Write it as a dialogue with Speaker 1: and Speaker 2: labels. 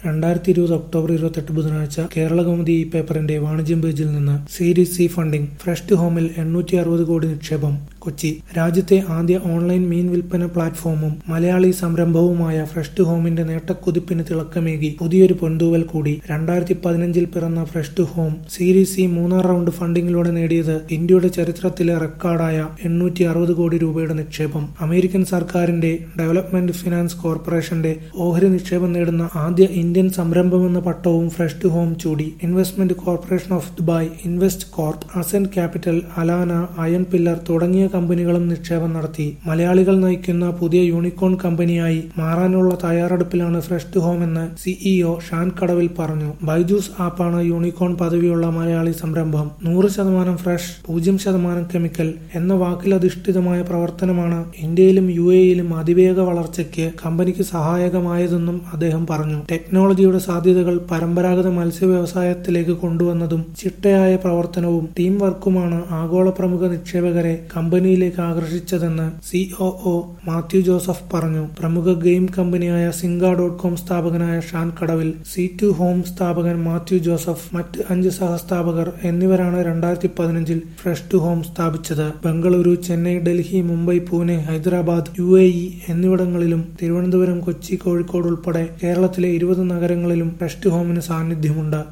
Speaker 1: രണ്ടായിരത്തി ഇരുപത് ഒക്ടോബർ ഇരുപത്തെട്ട് ബുധനാഴ്ച കേരളകൗമുദി ഈ പേപ്പറിന്റെ വാണിജ്യം പേജിൽ നിന്ന് series C funding Fresh to ഹോമിൽ എണ്ണൂറ്റി അറുപത് കോടി നിക്ഷേപം കൊച്ചി രാജ്യത്തെ ആദ്യ ഓൺലൈൻ മീൻ വിൽപ്പന പ്ലാറ്റ്ഫോമും മലയാളി സംരംഭവുമായ ഫ്രഷ് ടു ഹോമിന്റെ നേട്ടക്കുതിപ്പിന് തിളക്കമേകി പുതിയൊരു പൊന്തൂവൽ കൂടി രണ്ടായിരത്തി പതിനഞ്ചിൽ പിറന്ന Fresh to Home series C മൂന്നാം റൗണ്ട് ഫണ്ടിങ്ങിലൂടെ നേടിയത് ഇന്ത്യയുടെ ചരിത്രത്തിലെ റെക്കോർഡായ എണ്ണൂറ്റി അറുപത് കോടി രൂപയുടെ നിക്ഷേപം അമേരിക്കൻ സർക്കാരിന്റെ ഡെവലപ്മെന്റ് ഫിനാൻസ് കോർപ്പറേഷന്റെ ഓഹരി നിക്ഷേപം നേടുന്ന ആദ്യ ഇന്ത്യൻ സംരംഭമെന്ന പട്ടവും ഫ്രഷ് ടു ഹോം ചൂടി Investment Corporation of Dubai Investcorp Ascent Capital Allana Iron Pillar തുടങ്ങിയ കമ്പനികളും നിക്ഷേപം നടത്തി മലയാളികൾ നയിക്കുന്ന പുതിയ യൂണിക്കോൺ കമ്പനിയായി മാറാനുള്ള തയ്യാറെടുപ്പിലാണ് ഫ്രഷ് ടു ഹോം എന്ന് സിഇഒ ഷാൻ കടവിൽ പറഞ്ഞു ബൈജൂസ് ആപ്പാണ് യൂണിക്കോൺ പദവിയുള്ള മലയാളി സംരംഭം നൂറ് ശതമാനം ഫ്രഷ് പൂജ്യം ശതമാനം കെമിക്കൽ എന്ന വാക്കിലധിഷ്ഠിതമായ പ്രവർത്തനമാണ് ഇന്ത്യയിലും യു എയിലും അതിവേഗ വളർച്ചയ്ക്ക് കമ്പനിക്ക് സഹായകമായതെന്നും അദ്ദേഹം പറഞ്ഞു ടെക്നോളജിയുടെ സാധ്യതകൾ പരമ്പരാഗത മത്സ്യ വ്യവസായത്തിലേക്ക് കൊണ്ടുവന്നതും ചിട്ടയായ പ്രവർത്തനവും ടീം വർക്കുമാണ് ആഗോള പ്രമുഖ നിക്ഷേപകരെ കമ്പനിയിലേക്ക് ആകർഷിച്ചതെന്ന് സിഒഒ മാത്യു ജോസഫ് പറഞ്ഞു പ്രമുഖ ഗെയിം കമ്പനിയായ സിംഗ ഡോട്ട് കോം സ്ഥാപകനായ ഷാൻ കടവിൽ സി ടു ഹോം സ്ഥാപകൻ മാത്യു ജോസഫ് മറ്റ് അഞ്ച് സഹസ്ഥാപകർ എന്നിവരാണ് രണ്ടായിരത്തി പതിനഞ്ചിൽ ഫ്രഷ് ടു ഹോം സ്ഥാപിച്ചത് Bengaluru Chennai Delhi Mumbai Pune Hyderabad U A E എന്നിവിടങ്ങളിലും തിരുവനന്തപുരം കൊച്ചി കോഴിക്കോട് ഉൾപ്പെടെ കേരളത്തിലെ ഇരുപത് നഗരങ്ങളിലും ഫ്രഷ് ടു ഹോമിന് സാന്നിധ്യമുണ്ട്